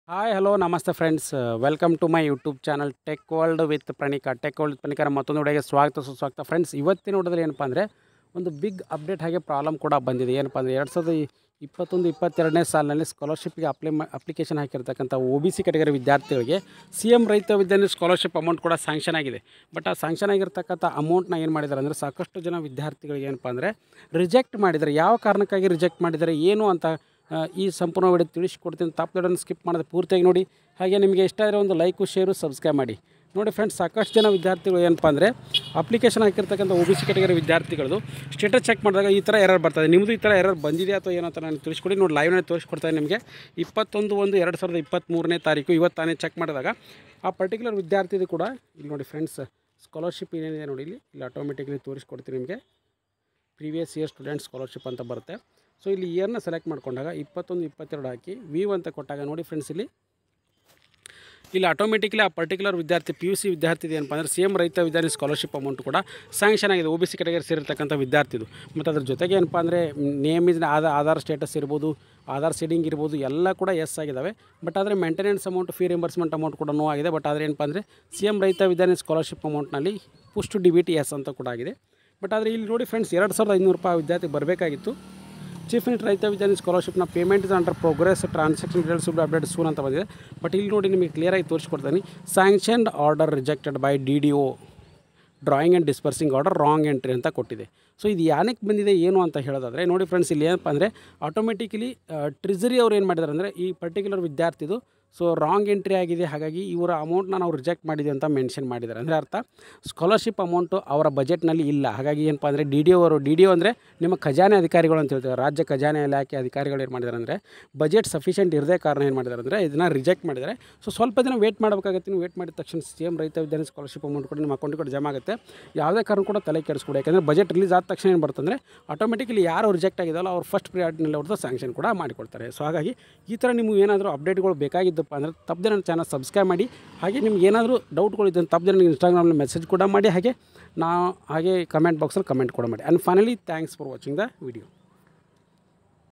hi hello namaste friends welcome to my YouTube channel tech world with Praneeka tech world with ಪ್ರಣೀಕರ ಮತ್ತೊಂದು ವಿಡಿಯೋಗೆ ಸ್ವಾಗತ ಸುಸ್ವಾಗತ ಫ್ರೆಂಡ್ಸ್ ಇವತ್ತಿನ ನೋಡಿದ್ರೆ ಏನಪ್ಪ ಅಂದರೆ ಒಂದು ಬಿಗ್ ಅಪ್ಡೇಟ್ ಹಾಗೆ ಪ್ರಾಬ್ಲಮ್ ಕೂಡ ಬಂದಿದೆ ಏನಪ್ಪ ಅಂದರೆ ಎರಡು ಸಾವಿರದ ಇಪ್ಪತ್ತೊಂದು ಇಪ್ಪತ್ತೆರಡನೇ ಸಾಲಿನಲ್ಲಿ ಸ್ಕಾಲರ್ಶಿಪ್ಗೆ ಅಪ್ಲೈ ಮಾ ಅಪ್ಲಿಕೇಶನ್ ಹಾಕಿರ್ತಕ್ಕಂಥ ಒ ಬಿ ಸಿ ಕೆಟಗರಿ ವಿದ್ಯಾರ್ಥಿಗಳಿಗೆ ಸಿ ಎಮ್ ರೈತ ವಿದ್ಯಾರ್ಥಿ ಸ್ಕಾಲರ್ಶಿಪ್ ಅಮೌಂಟ್ ಕೂಡ ಸ್ಯಾಂಕ್ಷನ್ ಆಗಿದೆ ಬಟ್ ಆ ಸ್ಯಾಂಕ್ಷನ್ ಆಗಿರ್ತಕ್ಕಂಥ ಅಮೌಂಟ್ನ ಏನು ಮಾಡಿದ್ದಾರೆ ಅಂದರೆ ಸಾಕಷ್ಟು ಜನ ವಿದ್ಯಾರ್ಥಿಗಳಿಗೆ ಏನಪ್ಪ ಅಂದರೆ ರಿಜೆಕ್ಟ್ ಮಾಡಿದ್ದಾರೆ ಯಾವ ಕಾರಣಕ್ಕಾಗಿ ರಿಜೆಕ್ಟ್ ಮಾಡಿದ್ದಾರೆ ಏನು ಅಂತ ಆ, ಈ ಸಂಪೂರ್ಣ ವಿಡಿಯೋ ತಿಳಿಸ್ಕೊಡ್ತೀನಿ ತಪ್ಪದನ್ನು ಸ್ಕಿಪ್ ಮಾಡೋದು ಪೂರ್ತಿಯಾಗಿ ನೋಡಿ ಹಾಗೆ ನಿಮಗೆ ಇಷ್ಟ ಆದರೆ ಒಂದು ಲೈಕು ಶೇರು ಸಬ್ಸ್ಕ್ರೈಬ್ ಮಾಡಿ ನೋಡಿ ಫ್ರೆಂಡ್ಸ್ ಸಾಕಷ್ಟು ಜನ ವಿದ್ಯಾರ್ಥಿಗಳು ಏನಪ್ಪ ಅಂದರೆ ಅಪ್ಲಿಕೇಶನ್ ಹಾಕಿರ್ತಕ್ಕಂಥ ಒ ಬಿ ಸಿ ಕೆಟಗರಿ ವಿದ್ಯಾರ್ಥಿಗಳದು ಸ್ಟೇಟಸ್ ಚೆಕ್ ಮಾಡಿದಾಗ ಈ ಥರ ಎರರ್ ಬರ್ತದೆ ನಿಮ್ಮದು ಈ ಥರ ಎರರ್ ಬಂದಿದೆ ಅಥವಾ ಏನೋ ಅಂತ ನಾನು ತಿಳಿಸ್ಕೊಡಿ ನೋಡಿ ಲೈವ್ನಲ್ಲಿ ತೋರಿಸ್ಕೊಡ್ತಾರೆ ನಿಮಗೆ ಇಪ್ಪತ್ತೊಂದು ಒಂದು ಎರಡು ಸಾವಿರದ ಇಪ್ಪತ್ತ್ಮೂರನೇ ತಾರೀಕು ಇವತ್ತು ತಾನೇ ಚೆಕ್ ಮಾಡಿದಾಗ ಆ ಪರ್ಟಿಕ್ಯುಲರ್ ವಿದ್ಯಾರ್ಥಿದು ಕೂಡ ಇಲ್ಲಿ ನೋಡಿ ಫ್ರೆಂಡ್ಸ್ ಸ್ಕಾಲರ್ಶಿಪ್ ಏನೇನಿದೆ ನೋಡಿ ಇಲ್ಲಿ ಇಲ್ಲಿ ಆಟೋಮೆಟಿಕ್ಲಿ ತೋರಿಸ್ಕೊಡ್ತೀನಿ ನಿಮಗೆ ಪ್ರೀವಿಯಸ್ ಇಯರ್ ಸ್ಟೂಡೆಂಟ್ ಸ್ಕಾಲರ್ಶಿಪ್ ಅಂತ ಬರುತ್ತೆ ಸೊ ಇಲ್ಲಿ ಇಯರ್ನ ಸೆಲೆಕ್ಟ್ ಮಾಡ್ಕೊಂಡಾಗ ಇಪ್ಪತ್ತೊಂದು ಇಪ್ಪತ್ತೆರಡು ಹಾಕಿ ವಿವ್ ಅಂತ ಕೊಟ್ಟಾಗ ನೋಡಿ ಫ್ರೆಂಡ್ಸ್ ಇಲ್ಲಿ ಇಲ್ಲಿ ಆಟೋಮೆಟಿಕ್ಲಿ ಆ ಪರ್ಟಿಕ್ಯುಲರ್ ವಿದ್ಯಾರ್ಥಿ ಪಿ ಯು ಸಿ ವಿದ್ಯಾರ್ಥಿ ಏನಪ್ಪ ಅಂದರೆ ಸಿ ಎಮ್ ರೈತ ವಿದ್ಯಾರ್ಥಿ ಸ್ಕಾಲರ್ಶಿಪ್ ಅಮೌಂಟ್ ಕೂಡ ಸ್ಯಾಂಕ್ಷನ್ ಆಗಿದೆ ಒ ಬಿ ಸಿ ಕೆಟಗರಿ ಸೇರಿರ್ತಕ್ಕಂಥ ವಿದ್ಯಾರ್ಥಿದು ಮತ್ತು ಅದ್ರ ಜೊತೆಗೆ ಏನಪ್ಪ ಅಂದರೆ name is Aadhaar Aadhaar status ಇರ್ಬೋದು ಆಧಾರ್ ಸೀಡಿಂಗ್ ಇರ್ಬೋದು ಎಲ್ಲ ಕೂಡ ಎಸ್ ಆಗಿದ್ದಾವೆ ಬಟ್ ಆದರೆ maintenance amount fee reimbursement amount ಕೂಡ ನೋ ಆಗಿದೆ ಬಟ್ ಆದರೆ ಏನಪ್ಪ ಅಂದರೆ ಸಿ ಎಮ್ ರೈತ ವಿದ್ಯಾರ್ಥಿ ಸ್ಕಾಲರ್ಶಿಪ್ ಅಮೌಂಟ್ನಲ್ಲಿ pushed D B T S ಅಂತ ಕೂಡ ಆಗಿದೆ ಬಟ್ ಆದರೆ ಇಲ್ಲಿ ನೋಡಿ ಫ್ರೆಂಡ್ಸ್ ಎರಡು ಸಾವಿರದ ಐನೂರು ರೂಪಾಯಿ ವಿದ್ಯಾರ್ಥಿ ಬರಬೇಕಾಗಿತ್ತು ಚೀಫ್ ಮಿನಿಸ್ಟರ್ ರೈತ ವಿದ್ಯಾರ್ಥಿ ಸ್ಕಾಲರ್ಶಿಪ್ನ payment is under progress transaction details should update soon ಅಂತ ಬಂದಿದೆ ಬಟ್ ಇಲ್ಲಿ ನೋಡಿ ನಿಮಗೆ ಕ್ಲಿಯರಾಗಿ ತೋರಿಸ್ಕೊಡ್ತೀನಿ sanctioned order rejected by D D O drawing and disbursing order wrong entry ಅಂತ ಕೊಟ್ಟಿದೆ ಸೊ ಇದು ಏನಕ್ಕೆ ಬಂದಿದೆ ಏನು ಅಂತ ಹೇಳೋದಾದರೆ ನೋಡಿ ಫ್ರೆಂಡ್ಸ್ ಇಲ್ಲಿ ಏನಪ್ಪ ಅಂದರೆ ಆಟೋಮೆಟಿಕಲಿ ಟ್ರಿಸರಿ ಅವ್ರು ಏನು ಮಾಡಿದ್ದಾರೆ ಅಂದರೆ ಈ ಪರ್ಟಿಕ್ಯುಲರ್ ವಿದ್ಯಾರ್ಥಿದು ಸೊ ರಾಂಗ್ ಎಂಟ್ರಿ ಆಗಿದೆ ಹಾಗಾಗಿ ಇವರ ಅಮೌಂಟ್ನ ನಾವು ರಿಜೆಕ್ಟ್ ಮಾಡಿದ್ದೀವಿ ಅಂತ ಮೆನ್ಷನ್ ಮಾಡಿದ್ದಾರೆ ಅಂದರೆ ಅರ್ಥ ಸ್ಕಾಲರ್ಶಿಪ್ ಅಮೌಂಟು ಅವರ ಬಜೆಟ್ನಲ್ಲಿ ಇಲ್ಲ ಹಾಗಾಗಿ ಏನಪ್ಪ ಅಂದರೆ ಡಿ ಡಿ ಅವರು ಡಿ ಡಿ ಒ ಅಂದರೆ ನಿಮ್ಮ ಖಜಾನೆ ಅಧಿಕಾರಿಗಳು ಅಂತ ಹೇಳ್ತಾರೆ ರಾಜ್ಯ ಖಜಾನೆ ಇಲಾಖೆ ಅಧಿಕಾರಿಗಳು ಏನು ಮಾಡಿದ್ದಾರೆ ಅಂದರೆ ಬಜೆಟ್ ಸಫಿಷಿಯೆಂಟ್ ಇರದೇ ಕಾರಣ ಏನು ಮಾಡಿದ್ದಾರೆ ಅಂದರೆ ಇದನ್ನು ರಿಜೆಕ್ಟ್ ಮಾಡಿದ್ದಾರೆ ಸೊ ಸ್ವಲ್ಪ ದಿನ ವೇಟ್ ಮಾಡಬೇಕಾಗುತ್ತೆ ನೀವು ವೇಟ್ ಮಾಡಿದ ತಕ್ಷಣ ಸಿ ಎಮ್ ರೈತ ವಿದ್ಯಾರ್ಥಿ ಸ್ಕಾಲರ್ಶಿಪ್ ಅಮೌಂಟ್ ಕೂಡ ನಿಮ್ಮ ಅಕೌಂಟಿಗೆ ಕೂಡ ಜಮಾ ಆಗುತ್ತೆ ಯಾವುದೇ ಕಾರಣ ಕೂಡ ತಲೆ ಕೆಡಿಸ್ಕೊಡಿ ಯಾಕಂದರೆ ಬಜೆಟ್ ರಿಲೀಸ್ ಆದ ತಕ್ಷಣ ಏನು ಬರ್ತಂದರೆ ಆಟೋಮೆಟಿಕಲಿ ಯಾರು ರಿಜೆಕ್ಟ್ ಆಗಿದಲ್ಲ ಅವ್ರು ಫಸ್ಟ್ ಪ್ರಿಯಾರಿಟಿನಲ್ಲಿ ಅವ್ರದ್ದು ಸ್ಯಾಂಕ್ಷನ್ ಕೂಡ ಮಾಡಿಕೊಡ್ತಾರೆ ಸೊ ಹಾಗಾಗಿ ಈ ಥರ ನಿಮಗೆ ಏನಾದರೂ ಅಪ್ಡೇಟ್ಗಳು ಬೇಕಾಗಿದ್ದಪ್ಪ ಅಂದರೆ ತಪ್ಪದೆ ನನ್ನ ಚಾನಲ್ ಸಬ್ಸ್ಕ್ರೈಬ್ ಮಾಡಿ ಹಾಗೆ ನಿಮ್ಗೆ ಏನಾದರೂ ಡೌಟ್ಗಳು ಇದ್ದರೆ ತಪ್ಪದೆ ನನಗೆ ಇನ್ಸ್ಟಾಗ್ರಾಮಲ್ಲಿ ಮೆಸೇಜ್ ಕೂಡ ಮಾಡಿ ಹಾಗೆ ನಾ ಹಾಗೆ ಕಮೆಂಟ್ ಬಾಕ್ಸಲ್ಲಿ ಕಮೆಂಟ್ ಕೂಡ ಮಾಡಿ and finally thanks for watching the video